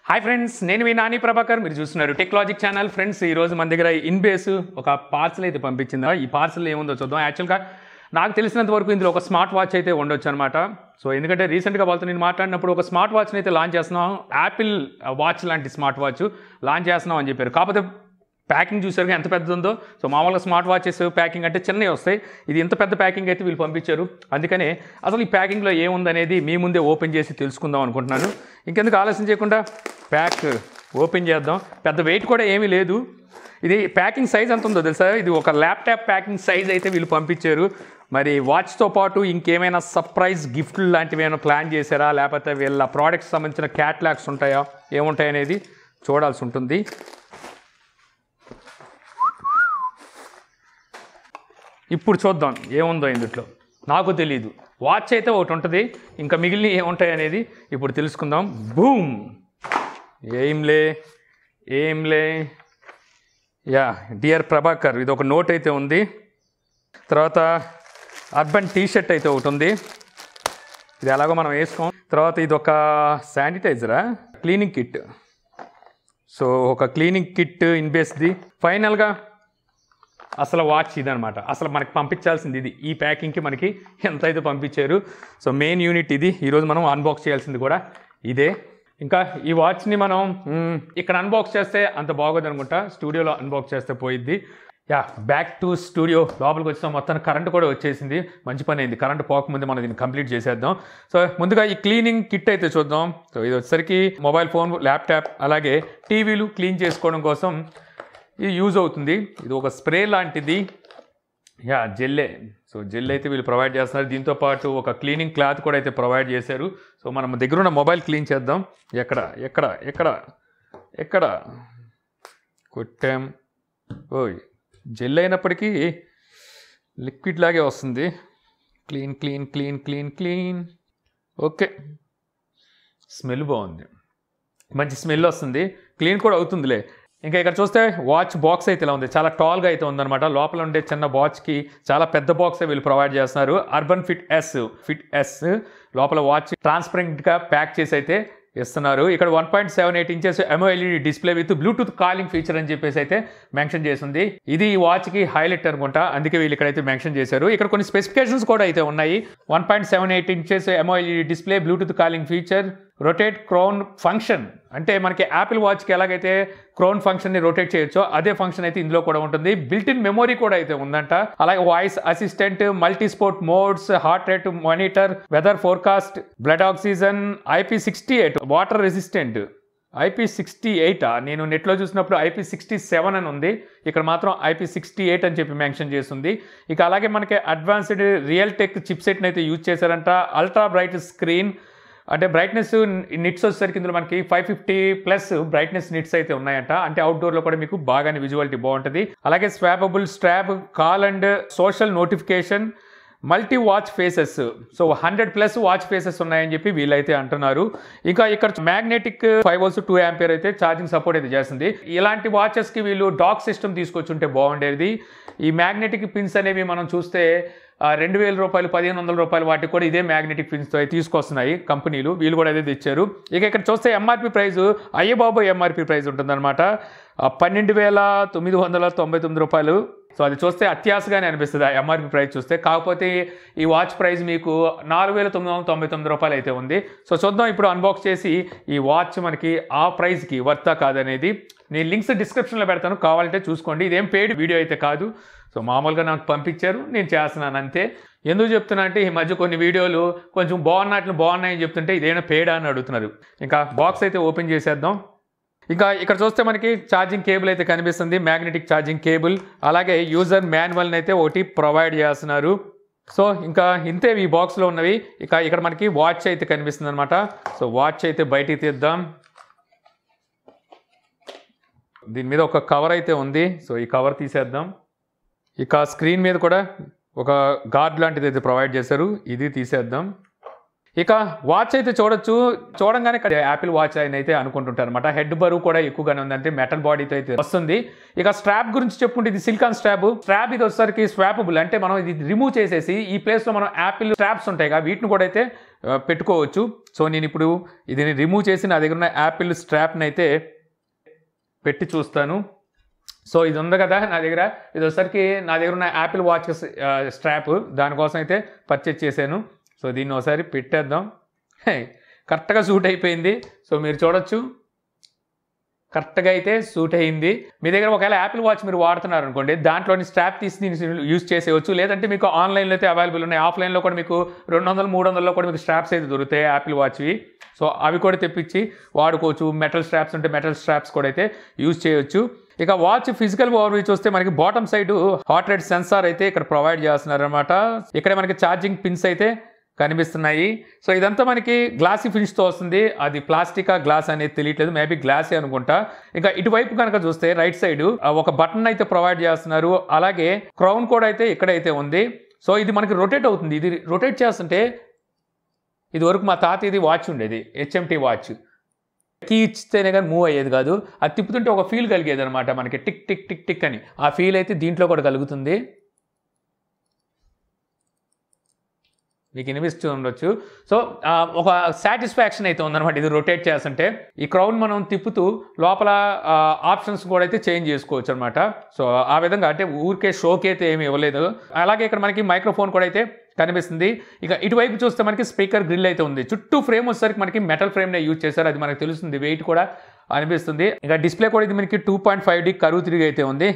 hi friends నేను మీ నాని ప్రభాకర్ మీరు చూస్తున్నారు టెక్నాలజిక్ ఛానల్ ఫ్రెండ్స్ ఈ రోజు మన దగ్గర ఇన్బేస్ ఒక పార్సల్ అయితే పంపించిందా ఈ పార్సల్ ఏముందో చూద్దాం యాక్చువల్గా నాకు తెలిసినంత వరకు ఇందులో ఒక స్మార్ట్ వాచ్ అయితే ఉండొచ్చు అనమాట సో ఎందుకంటే రీసెంట్గా వాళ్ళతో నేను మాట్లాడినప్పుడు ఒక స్మార్ట్ వాచ్ని అయితే లాంచ్ చేస్తున్నాం యాపిల్ వాచ్ లాంటి స్మార్ట్ వాచ్ లాంచ్ చేస్తున్నాం అని చెప్పారు కాకపోతే ప్యాకింగ్ చూసారు ఎంత పెద్ద ఉందో సో మామూలుగా స్మార్ట్ వాచెస్ ప్యాకింగ్ అంటే చిన్నవి వస్తాయి ఇది ఇంత పెద్ద ప్యాకింగ్ అయితే వీళ్ళు పంపించారు అందుకనే అసలు ఈ ప్యాకింగ్లో ఏముందనేది మీ ముందే ఓపెన్ చేసి తెలుసుకుందాం అనుకుంటున్నాను ఇంకెందుకు ఆలస్యం చేయకుండా ప్యాక్ ఓపెన్ చేద్దాం పెద్ద వెయిట్ కూడా ఏమీ లేదు ఇది ప్యాకింగ్ సైజ్ ఎంత ఉందో తెలుసా ఇది ఒక ల్యాప్టాప్ ప్యాకింగ్ సైజ్ అయితే వీళ్ళు పంపించారు మరి వాచ్తో పాటు ఇంకేమైనా సర్ప్రైజ్ గిఫ్ట్లు లాంటివి ఏమైనా ప్లాన్ చేశారా లేకపోతే వీళ్ళ ప్రోడక్ట్స్ సంబంధించిన క్యాట్లాగ్స్ ఉంటాయా ఏముంటాయి అనేది చూడాల్సి ఉంటుంది ఇప్పుడు చూద్దాం ఏముందో ఇందులో నాకు తెలియదు వాచ్ అయితే ఒకటి ఉంటుంది ఇంకా మిగిలిన ఏముంటాయి అనేది ఇప్పుడు తెలుసుకుందాం బూమ్ ఏంలే ఏంలే యా డియర్ ప్రభాకర్ ఇది ఒక నోట్ అయితే ఉంది తర్వాత అర్బన్ టీ షర్ట్ అయితే ఒకటి ఉంది ఇది ఎలాగో మనం వేసుకోం తర్వాత ఇది ఒక శానిటైజరా క్లీనింగ్ కిట్ సో ఒక క్లీనింగ్ కిట్ ఇన్బేస్ది ఫైనల్గా అసలు వాచ్ ఇదనమాట అసలు మనకి పంపించాల్సింది ఇది ఈ ప్యాకింగ్కి మనకి ఎంత అయితే పంపించారు సో మెయిన్ యూనిట్ ఇది ఈరోజు మనం అన్బాక్స్ చేయాల్సింది కూడా ఇదే ఇంకా ఈ వాచ్ని మనం మ్, ఇక్కడ అన్బాక్స్ చేస్తే అంత బాగోదు అనుకుంటా స్టూడియోలో అన్బాక్స్ చేస్తే పోయిద్ది యా బ్యాక్ టు స్టూడియో లోపలికి వచ్చిన మొత్తం కరెంట్ కూడా వచ్చేసింది మంచి పని అయింది కరెంట్ పోకముందే మనం దీన్ని కంప్లీట్ చేసేద్దాం సో ముందుగా ఈ క్లీనింగ్ కిట్ అయితే చూద్దాం సో ఇది వచ్చేసరికి మొబైల్ ఫోన్ ల్యాప్టాప్ అలాగే టీవీలు క్లీన్ చేసుకోవడం కోసం ఇది యూజ్ అవుతుంది ఇది ఒక స్ప్రే లాంటిది యా జెల్లే సో జెల్ అయితే వీళ్ళు ప్రొవైడ్ చేస్తున్నారు దీంతో పాటు ఒక క్లీనింగ్ క్లాత్ కూడా అయితే ప్రొవైడ్ చేశారు సో మనం దగ్గర ఉన్న మొబైల్ క్లీన్ చేద్దాం ఎక్కడ ఎక్కడ ఎక్కడ ఎక్కడ కొట్టాం ఓయ్ జెల్ అయినప్పటికీ లిక్విడ్ లాగే వస్తుంది clean clean clean clean clean okay smell బాగుంది మంచి స్మెల్ వస్తుంది క్లీన్ కూడా అవుతుందిలే ఇంకా ఇక్కడ చూస్తే వాచ్ బాక్స్ అయితే ఇలా ఉంది చాలా టాల్గా అయితే ఉందన్నమాట లోపల ఉండే చిన్న వాచ్కి చాలా పెద్ద బాక్స్ వీళ్ళు ప్రొవైడ్ చేస్తున్నారు urban fit S fit S లోపల వాచ్ ట్రాన్స్పరెంట్గా ప్యాక్ చేసి అయితే ఇస్తున్నారు ఇక్కడ one point seven eight inches MOLED display with Bluetooth calling feature అని చెప్పేసి అయితే మెన్షన్ చేసింది ఇది ఈ వాచ్కి హైలైట్ అనుకుంటా అందుకే వీళ్ళు ఇక్కడైతే మెన్షన్ చేశారు ఇక్కడ కొన్ని స్పెసిఫికేషన్స్ కూడా అయితే ఉన్నాయి one point seven eight inches MOLED display Bluetooth calling feature rotate crown function అంటే మనకి యాపిల్ వాచ్కి ఎలాగైతే క్రౌన్ ఫంక్షన్ని రొటేట్ చేయొచ్చో అదే ఫంక్షన్ అయితే ఇందులో కూడా ఉంటుంది బిల్ట్ ఇన్ మెమొరీ కూడా అయితే ఉందంట అలాగే voice assistant multi sport modes heart rate monitor weather forecast blood oxygen IP sixty eight water resistant IP sixty ఎయిటా నేను నెట్లో చూసినప్పుడు ఐపీ సిక్స్టీ సెవెన్ అని ఉంది ఇక్కడ మాత్రం ఐపీ సిక్స్టీ ఎయిట్ అని చెప్పి మెన్షన్ చేస్తుంది ఇక అలాగే మనకి అడ్వాన్స్డ్ రియల్ టెక్ చిప్సెట్ని అయితే యూజ్ చేశారంట అల్ట్రా బ్రైట్ స్క్రీన్ అంటే బ్రైట్నెస్ నిట్స్ వచ్చేసరికి ఇందులో మనకి five fifty plus brightness nits అయితే ఉన్నాయంట అంటే అవుట్డోర్లో కూడా మీకు బాగానే విజువాలిటీ బాగుంటుంది అలాగే swappable strap call and social notification multi watch faces so hundred plus watch faces ఉన్నాయని చెప్పి వీళ్ళైతే అంటున్నారు ఇంకా ఇక్కడ magnetic five volts two ampere అయితే ఛార్జింగ్ సపోర్ట్ అయితే చేస్తుంది ఇలాంటి వాచెస్కి వీళ్ళు డాక్ సిస్టమ్ తీసుకొచ్చుంటే బాగుండేది ఈ మ్యాగ్నెటిక్ పిన్స్ అనేవి మనం చూస్తే ఆ, రెండు వేల రూపాయలు పదిహేను వందల రూపాయలు వాటికి కూడా ఇదే మ్యాగ్నెటిక్ పిన్స్తో తీసుకొస్తున్నాయి కంపెనీలు వీళ్ళు కూడా అదే తెచ్చారు ఇక ఇక్కడ చూస్తే ఎంఆర్పి ప్రైస్ అయ్యే బాబు ఎంఆర్పి ప్రైస్ ఉంటుందన్నమాట ఆ, పన్నెండు వేల తొమ్మిది వందల తొంభై తొమ్మిది రూపాయలు సో అది చూస్తే అత్యాసగానే అనిపిస్తుంది ఆ ఎంఆర్పి ప్రైస్ చూస్తే కాకపోతే ఈ వాచ్ ప్రైస్ మీకు నాలుగు వేల తొమ్మిది వందల తొంభై తొమ్మిది రూపాయలు అయితే ఉంది సో చూద్దాం ఇప్పుడు అన్బాక్స్ చేసి ఈ వాచ్ మనకి ఆ ప్రైస్కి వర్తా కాదనేది నేను లింక్స్ డిస్క్రిప్షన్లో పెడతాను కావాలంటే చూసుకోండి ఇదేం పెయిడ్ వీడియో అయితే కాదు సో మామూలుగా నాకు పంపించారు నేను చేస్తున్నాను అంతే ఎందుకు చెప్తున్నా అంటే ఈ మధ్య కొన్ని వీడియోలు కొంచెం బాగున్నట్లు బాగున్నాయని చెప్తుంటే ఇదేమైనా పేడా అని అడుగుతున్నారు ఇంకా బాక్స్ అయితే ఓపెన్ చేసేద్దాం ఇంకా ఇక్కడ చూస్తే మనకి ఛార్జింగ్ కేబుల్ అయితే కనిపిస్తుంది మ్యాగ్నెటిక్ ఛార్జింగ్ కేబుల్ అలాగే యూజర్ మాన్యువల్ని అయితే ఒకటి ప్రొవైడ్ చేస్తున్నారు సో ఇంకా ఇంతే ఈ బాక్స్లో ఉన్నవి ఇక ఇక్కడ మనకి వాచ్ అయితే కనిపిస్తుంది అనమాట సో వాచ్ అయితే బయటికి తీద్దాం దీని మీద ఒక కవర్ అయితే ఉంది సో ఈ కవర్ తీసేద్దాం ఇక స్క్రీన్ మీద కూడా ఒక గార్డ్ లాంటిది అయితే ప్రొవైడ్ చేశారు ఇది తీసేద్దాం ఇక వాచ్ అయితే చూడొచ్చు చూడంగానే ఇక్కడ యాపిల్ వాచ్ అని అయితే అనుకుంటుంటారు అనమాట హెడ్ బరువు కూడా ఎక్కువగానే ఉంది అంటే మెటల్ బాడీతో అయితే వస్తుంది ఇక స్ట్రాప్ గురించి చెప్పుకుంటే ఇది సిలికాన్ స్ట్రాప్ స్ట్రాప్ ఇది వచ్చేసరికి స్వాపబుల్ అంటే మనం ఇది రిమూవ్ చేసేసి ఈ ప్లేస్ లో మనం యాపిల్ స్ట్రాప్స్ ఉంటాయి కదా వీటిని కూడా అయితే ఆ, పెట్టుకోవచ్చు సో నేను ఇప్పుడు ఇది రిమూవ్ చేసి నా దగ్గర ఉన్న యాపిల్ స్ట్రాప్ని అయితే పెట్టి చూస్తాను సో ఇది ఉంది కదా నా దగ్గర ఇది వచ్చేసరికి నా దగ్గర ఉన్న యాపిల్ వాచ్ స్ట్రాప్ దానికోసం అయితే పర్చేజ్ చేశాను సో దీన్ని ఒకసారి పెట్టేద్దాం హే, కరెక్ట్గా సూట్ అయిపోయింది సో మీరు చూడొచ్చు కరెక్ట్గా అయితే సూట్ అయింది మీ దగ్గర ఒకవేళ యాపిల్ వాచ్ మీరు వాడుతున్నారు అనుకోండి దాంట్లోని స్ట్రాప్ తీసి దీన్ని యూజ్ చేసేయచ్చు లేదంటే మీకు ఆన్లైన్లో అయితే అవైలబుల్ ఉన్నాయి ఆఫ్లైన్లో కూడా మీకు రెండు వందలు మూడు వందల్లో కూడా మీకు స్ట్రాప్స్ అయితే దొరుకుతాయి యాపిల్ వాచ్వి సో అవి కూడా తెప్పించి వాడుకోవచ్చు మెటల్ స్ట్రాప్స్ ఉంటే మెటల్ స్ట్రాప్స్ కూడా అయితే యూజ్ చేయొచ్చు ఇక వాచ్ ఫిజికల్ ఓవర్ చూస్తే మనకి bottom side heart rate sensor అయితే ఇక్కడ ప్రొవైడ్ చేస్తున్నారు అనమాట ఇక్కడ మనకి ఛార్జింగ్ పిన్స్ అయితే కనిపిస్తున్నాయి సో ఇదంతా మనకి గ్లాసీ ఫినిష్తో వస్తుంది అది ప్లాస్టికా గ్లాస్ అనేది తెలియట్లేదు మేబీ గ్లాసే అనుకుంటా ఇంకా ఇటువైపు కనుక చూస్తే రైట్ సైడ్ ఒక బటన్ అయితే ప్రొవైడ్ చేస్తున్నారు అలాగే క్రౌన్ కూడా అయితే ఇక్కడైతే ఉంది సో ఇది మనకి రొటేట్ అవుతుంది ఇది రొటేట్ చేస్తుంటే ఇది వరకు మా తాత ఇది వాచ్ ఉండేది హెచ్ఎంటీ వాచ్ కీ ఇస్తేనే కానీ మూవ్ అయ్యేది కాదు అది తిప్పుతుంటే ఒక ఫీల్ కలిగేది అనమాట మనకి టిక్ టిక్ టిక్ టిక్ అని ఆ ఫీల్ అయితే దీంట్లో కూడా కలుగుతుంది మీకు వినిపిస్తూ ఉండొచ్చు సో ఆ, ఒక సాటిస్ఫాక్షన్ అయితే ఉందన్నమాట ఇది రొటేట్ చేస్తుంటే ఈ క్రౌన్ మనం తిప్పుతూ లోపల ఆప్షన్స్ కూడా అయితే చేంజ్ చేసుకోవచ్చు అనమాట సో ఆ విధంగా అంటే ఊరికే షోకి అయితే ఏమి ఇవ్వలేదు అలాగే ఇక్కడ మనకి మైక్రోఫోన్ కూడా అయితే కనిపిస్తుంది ఇక ఇటువైపు చూస్తే మనకి స్పీకర్ గ్రిల్ అయితే ఉంది చుట్టూ ఫ్రేమ్ వచ్చేసరికి మనకి మెటల్ ఫ్రేమ్నే యూజ్ చేశారు అది మనకు తెలుస్తుంది వెయిట్ కూడా అనిపిస్తుంది ఇక డిస్ప్లే కూడా ఇది మనకి టూ పాయింట్ ఫైవ్ డి కరువు తిరిగి అయితే ఉంది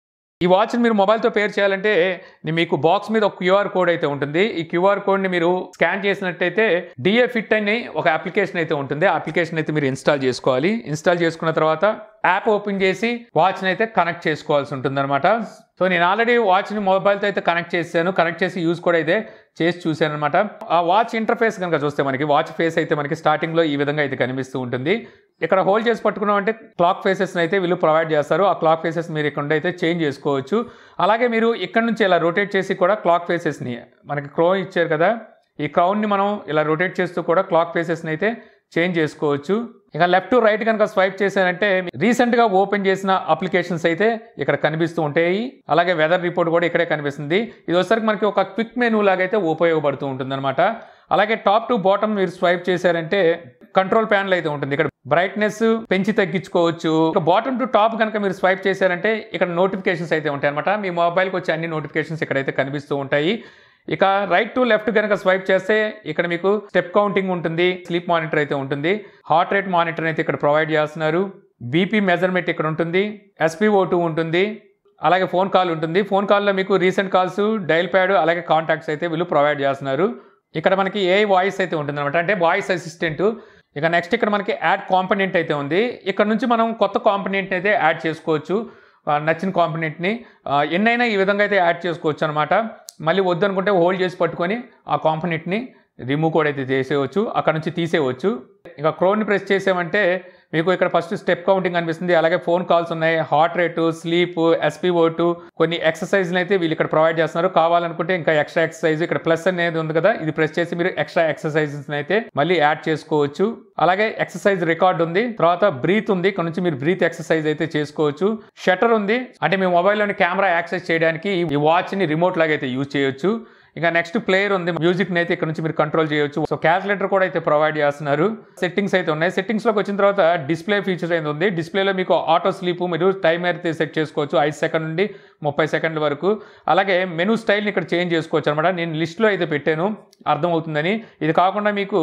ఈ వాచ్ని మీరు మొబైల్తో పేర్ చేయాలంటే ని- మీకు బాక్స్ మీద ఒక క్యూఆర్ కోడ్ అయితే ఉంటుంది ఈ క్యూఆర్ కోడ్ని మీరు స్కాన్ చేసినట్టయితే డిఏ ఫిట్ అని ఒక అప్లికేషన్ అయితే ఉంటుంది ఆ అప్లికేషన్ అయితే మీరు ఇన్స్టాల్ చేసుకోవాలి ఇన్స్టాల్ చేసుకున్న తర్వాత యాప్ ఓపెన్ చేసి వాచ్ని అయితే కనెక్ట్ చేసుకోవాల్సి ఉంటుంది అనమాట సో నేను ఆల్రెడీ వాచ్ని మొబైల్తో అయితే కనెక్ట్ చేశాను కనెక్ట్ చేసి యూజ్ కూడా అయితే చేసి చూశాను అనమాట ఆ వాచ్ ఇంటర్ఫేస్ కనుక చూస్తే మనకి వాచ్ ఫేస్ అయితే మనకి స్టార్టింగ్లో ఈ విధంగా అయితే కనిపిస్తూ ఉంటుంది ఇక్కడ హోల్డ్ చేసి పట్టుకున్నాం అంటే క్లాక్ ఫేసెస్ అయితే వీళ్ళు ప్రొవైడ్ చేస్తారు ఆ క్లాక్ ఫేసెస్ మీరు ఇక్కడ అయితే చేంజ్ చేసుకోవచ్చు అలాగే మీరు ఇక్కడ నుంచి ఇలా రొటేట్ చేసి కూడా క్లాక్ ఫేసెస్ని మనకి క్రౌన్ ఇచ్చారు కదా ఈ క్రౌన్ని మనం ఇలా రొటేట్ చేస్తూ కూడా క్లాక్ ఫేసెస్ని అయితే చేంజ్ చేసుకోవచ్చు ఇక లెఫ్ట్ టు రైట్ కనుక స్వైప్ చేశారంటే రీసెంట్గా ఓపెన్ చేసిన అప్లికేషన్స్ అయితే ఇక్కడ కనిపిస్తూ ఉంటాయి అలాగే వెదర్ రిపోర్ట్ కూడా ఇక్కడే కనిపిస్తుంది ఇది వచ్చేసరికి మనకి ఒక క్విక్ మెనూ లాగా అయితే ఉపయోగపడుతూ ఉంటుంది అలాగే టాప్ టు బాటమ్ మీరు స్వైప్ చేశారంటే కంట్రోల్ ప్యానల్ అయితే ఉంటుంది ఇక్కడ బ్రైట్నెస్ పెంచి తగ్గించుకోవచ్చు ఇక బాటమ్ టు టాప్ కనుక మీరు స్వైప్ చేశారంటే ఇక్కడ నోటిఫికేషన్స్ అయితే ఉంటాయి అనమాట మీ మొబైల్కి వచ్చే అన్ని నోటిఫికేషన్స్ ఇక్కడైతే కనిపిస్తూ ఉంటాయి ఇక రైట్ టు లెఫ్ట్ కనుక స్వైప్ చేస్తే ఇక్కడ మీకు స్టెప్ కౌంటింగ్ ఉంటుంది స్లీప్ మానిటర్ అయితే ఉంటుంది హార్ట్ రేట్ మానిటర్ అయితే ఇక్కడ ప్రొవైడ్ చేస్తున్నారు బీపీ మెజర్మెంట్ ఇక్కడ ఉంటుంది ఎస్పీఓ టూ ఉంటుంది అలాగే ఫోన్ కాల్ ఉంటుంది ఫోన్ కాల్లో మీకు రీసెంట్ కాల్స్ డైల్ ప్యాడ్ అలాగే కాంటాక్ట్స్ అయితే వీళ్ళు ప్రొవైడ్ చేస్తున్నారు ఇక్కడ మనకి ఏ వాయిస్ అయితే ఉంటుంది అనమాట అంటే వాయిస్ అసిస్టెంట్ ఇక నెక్స్ట్ ఇక్కడ మనకి యాడ్ కాంపనెంట్ అయితే ఉంది ఇక్కడ నుంచి మనం కొత్త కాంపనెంట్ అయితే యాడ్ చేసుకోవచ్చు ఆ, నచ్చిన కాంపనెంట్ని ఎన్నైనా ఈ విధంగా అయితే యాడ్ చేసుకోవచ్చు అనమాట మళ్ళీ వద్దనుకుంటే హోల్డ్ చేసి పట్టుకొని ఆ కాంపనెంట్ని రిమూవ్ కూడా అయితే చేసేయవచ్చు అక్కడ నుంచి తీసేయవచ్చు ఇక క్రోన్ని ప్రెస్ చేసామంటే మీకు ఇక్కడ ఫస్ట్ స్టెప్ కౌంటింగ్ కనిపిస్తుంది అలాగే ఫోన్ కాల్స్ ఉన్నాయి హార్ట్ రేటు స్లీప్ ఎస్పీఓటు కొన్ని ఎక్సర్సైజ్లు అయితే వీళ్ళు ఇక్కడ ప్రొవైడ్ చేస్తున్నారు కావాలనుకుంటే ఇంకా ఎక్స్ట్రా ఎక్సర్సైజ్ ఇక్కడ ప్లస్ అనేది ఉంది కదా ఇది ప్రెస్ చేసి మీరు ఎక్స్ట్రా ఎక్సర్సైజెస్ అయితే మళ్ళీ యాడ్ చేసుకోవచ్చు అలాగే ఎక్సర్సైజ్ రికార్డ్ ఉంది తర్వాత బ్రీత్ ఉంది ఇక్కడ నుంచి మీరు బ్రీత్ ఎక్సర్సైజ్ అయితే చేసుకోవచ్చు షటర్ ఉంది అంటే మీ మొబైల్లోని కెమెరా యాక్సెస్ చేయడానికి ఈ వాచ్ని రిమోట్ లాగా అయితే యూజ్ చేయొచ్చు ఇంకా నెక్స్ట్ ప్లేయర్ ఉంది మ్యూజిక్ అయితే ఇక్కడ నుంచి మీరు కంట్రోల్ చేయొచ్చు సో క్యాల్కులేటర్ కూడా అయితే ప్రొవైడ్ చేస్తున్నారు సెట్టింగ్స్ అయితే ఉన్నాయి సెట్టింగ్స్ లోకి వచ్చిన తర్వాత డిస్ప్లే ఫీచర్స్ అయితే ఉంది డిస్ప్లేలో మీకు ఆటో స్లీప్ మీరు టైం అయితే సెట్ చేసుకోవచ్చు ఐదు సెకండ్ నుండి ముప్పై సెకండ్ల వరకు అలాగే మెనూ స్టైల్ని ఇక్కడ చేంజ్ చేసుకోవచ్చు అనమాట నేను లిస్ట్లో అయితే పెట్టాను అర్థమవుతుందని ఇది కాకుండా మీకు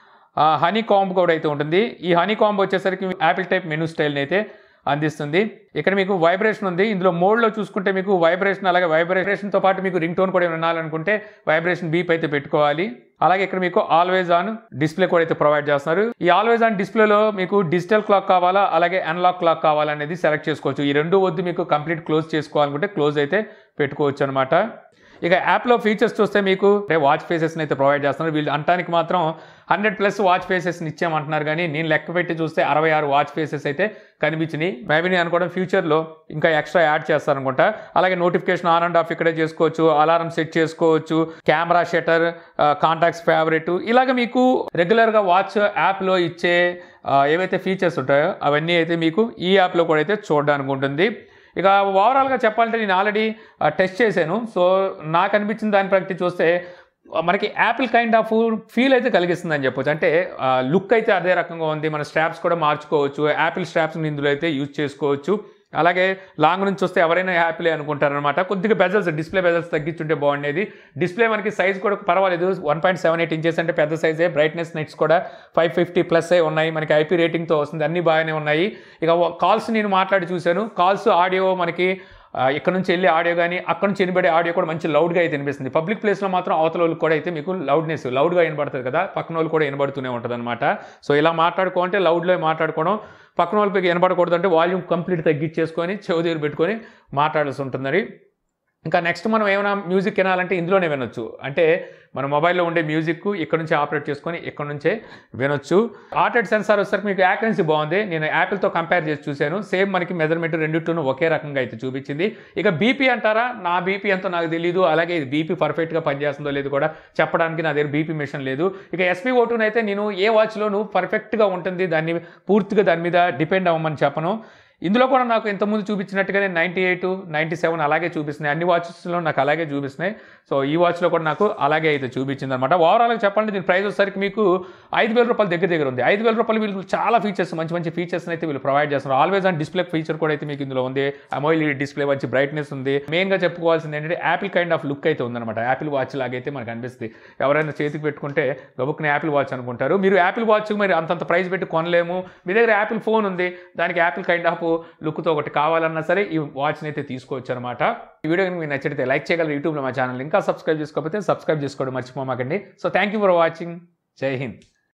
హనీ కాంబ్ కూడా అయితే ఉంటుంది ఈ హనీ కాంబ్ వచ్చేసరికి యాపిల్ టైప్ మెనూ స్టైల్ని అయితే అందిస్తుంది ఇక్కడ మీకు వైబ్రేషన్ ఉంది ఇందులో మోడ్లో చూసుకుంటే మీకు వైబ్రేషన్ అలాగే వైబ్రేషన్తో పాటు మీకు రింగ్ టోన్ కూడా వినాలనుకుంటే వైబ్రేషన్ బీప్ అయితే పెట్టుకోవాలి అలాగే ఇక్కడ మీకు ఆల్వేజ్ ఆన్ డిస్ప్లే కూడా అయితే ప్రొవైడ్ చేస్తున్నారు ఈ ఆల్వేజ్ ఆన్ డిస్ప్లేలో మీకు డిజిటల్ క్లాక్ కావాలా అలాగే అనలాగ్ క్లాక్ కావాలనేది సెలెక్ట్ చేసుకోవచ్చు ఈ రెండు వద్దు మీకు కంప్లీట్ క్లోజ్ చేసుకోవాలనుకుంటే క్లోజ్ అయితే పెట్టుకోవచ్చు అనమాట ఇక యాప్లో ఫీచర్స్ చూస్తే మీకు అంటే వాచ్ ఫేసెస్ని అయితే ప్రొవైడ్ చేస్తున్నారు వీళ్ళు అంటానికి మాత్రం హండ్రెడ్ ప్లస్ వాచ్ ఫేసెస్ని ఇచ్చామంటున్నారు కానీ నేను లెక్క పెట్టి చూస్తే అరవై ఆరు వాచ్ ఫేసెస్ అయితే కనిపించినాయి మేబీ నేను అనుకోవడం ఫ్యూచర్లో ఇంకా ఎక్స్ట్రా యాడ్ చేస్తారనుకుంటా అలాగే నోటిఫికేషన్ ఆన్ అండ్ ఆఫ్ ఇక్కడే చేసుకోవచ్చు అలారం సెట్ చేసుకోవచ్చు కెమెరా షటర్ కాంటాక్ట్స్ ఫేవరెట్ ఇలాగ మీకు రెగ్యులర్గా వాచ్ యాప్లో ఇచ్చే ఆ, ఏవైతే ఫీచర్స్ ఉంటాయో అవన్నీ అయితే మీకు ఈ యాప్లో కూడా అయితే చూడడానికి ఉంటుంది ఇక ఓవరాల్గా చెప్పాలంటే నేను ఆల్రెడీ టెస్ట్ చేశాను సో నాకు అనిపించిన దాని ప్రకారం చూస్తే మనకి యాపిల్ కైండ్ ఆఫ్ ఫీల్ అయితే కలిగిస్తుంది అని చెప్పొచ్చు అంటే లుక్ అయితే అదే రకంగా ఉంది మన స్ట్రాప్స్ కూడా మార్చుకోవచ్చు యాపిల్ స్ట్రాప్స్ని ఇందులో అయితే యూజ్ చేసుకోవచ్చు అలాగే లాంగ్ నుంచి వస్తే ఎవరైనా హ్యాపీలే అనుకుంటారనమాట కొద్దిగా బెజల్స్ డిస్ప్లే బెజల్స్ తగ్గించుంటే బాగుండేది డిస్ప్లే మనకి సైజ్ కూడా పర్వాలేదు one point seven eight inches అంటే పెద్ద సైజే బ్రైట్నెస్ నెట్స్ కూడా ఫైవ్ ఫిఫ్టీ ప్లస్ ఉన్నాయి మనకి ఐపీ రేటింగ్తో వస్తుంది అన్నీ బాగానే ఉన్నాయి ఇక కాల్స్ నేను మాట్లాడి చూశాను కాల్స్ ఆడియో మనకి ఆ, ఇక్కడ నుంచి వెళ్ళి ఆడియో కానీ అక్కడ నుంచి వినబడే ఆడియో కూడా మంచి లౌడ్గా అయితే వినిపిస్తుంది పబ్లిక్ ప్లేస్లో మాత్రం అవతల వాళ్ళకి కూడా అయితే మీకు లౌడ్నెస్ లౌడ్గా వినబడుతుంది కదా పక్కన వాళ్ళు కూడా వినబడుతూనే ఉంటుంది అనమాట సో ఇలా మాట్లాడుకోంటే లౌడ్లో మాట్లాడుకోవడం పక్కన వాళ్ళకి వినబడకూడదు అంటే వాల్యూమ్ కంప్లీట్ తగ్గించేసుకొని చెవి దగ్గర పెట్టుకొని మాట్లాడాల్సి ఉంటుందని ఇంకా నెక్స్ట్ మనం ఏమైనా మ్యూజిక్ వినాలంటే ఇందులోనే వినొచ్చు అంటే మన మొబైల్లో ఉండే మ్యూజిక్ ఇక్కడ నుంచి ఆపరేట్ చేసుకొని ఇక్కడ నుంచే వినొచ్చు ఆటెడ్ సెన్సార్ వచ్చేసరికి మీకు యాక్యురన్సీ బాగుంది నేను యాపిల్తో కంపేర్ చేసి చూశాను సేమ్ మనకి మెజర్మెంట్ రెండిట్లోనూ ఒకే రకంగా అయితే చూపించింది ఇక బీపీ అంటారా నా బీపీ ఎంతో నాకు తెలియదు అలాగే ఇది బీపీ పర్ఫెక్ట్గా పనిచేస్తుందో లేదు కూడా చెప్పడానికి నా దగ్గర బీపీ మిషన్ లేదు ఇక ఎస్పీ ఓటును అయితే నేను ఏ వాచ్లోనూ పర్ఫెక్ట్గా ఉంటుంది దాన్ని పూర్తిగా దాని మీద డిపెండ్ అవ్వమని చెప్పను ఇందులో కూడా నాకు ఇంతకుముందు చూపించినట్టుగానే నైంటీ ఎయిట్ నైంటీ సెవెన్ అలాగే చూపిస్తున్నాయి అన్ని వాచెస్లో నాకు అలాగే చూపిస్తున్నాయి సో ఈ వాచ్లో కూడా నాకు అలాగే అయితే చూపించింది అనమాట ఓవరాల్గా చెప్పండి దీని ప్రైస్ వచ్చేసరికి మీకు ఐదు వేల రూపాయల దగ్గర దగ్గర ఉంది ఐదు వేల రూపాయలు వీళ్ళు చాలా ఫీచర్స్ మంచి మంచి ఫీచర్స్ అయితే వీళ్ళు ప్రొవైడ్ చేస్తున్నారు ఆల్వేస్ అండ్ డిస్ప్లే ఫీచర్ కూడా అయితే మీకు ఇందులో ఉంది అమోయిల్ డిస్ప్లే మంచి బ్రైట్నెస్ ఉంది మెయిన్గా చెప్పుకోవాల్సింది ఏంటంటే యాపిల్ కైండ్ ఆఫ్ లుక్ అయితే ఉందన్నమాట యాపిల్ వాచ్ లాగైతే మనకు అనిపిస్తుంది ఎవరైనా చేతికి పెట్టుకుంటే గబుక్కుని యాపిల్ వాచ్ అనుకుంటారు మీరు యాపిల్ వాచ్ మరి అంతంత ప్రైస్ పెట్టి కొనలేము మీ దగ్గర యాపిల్ ఫోన్ ఉంది దానికి యాపిల్ కైండ్ ఆఫ్ లుక్తో ఒకటి కావాలన్నా సరే ఈ వాచ్ని అయితే తీసుకోవచ్చు అనమాట ఈ వీడియో కనుక మీకు నచ్చితే లైక్ చేయగలరు యూట్యూబ్లో మా ఛానల్ ఇంకా సబ్స్క్రైబ్ చేసుకోకపోతే సబ్స్క్రైబ్ చేసుకోవడం మర్చిపోమాకండి so thank you for watching జై హింద్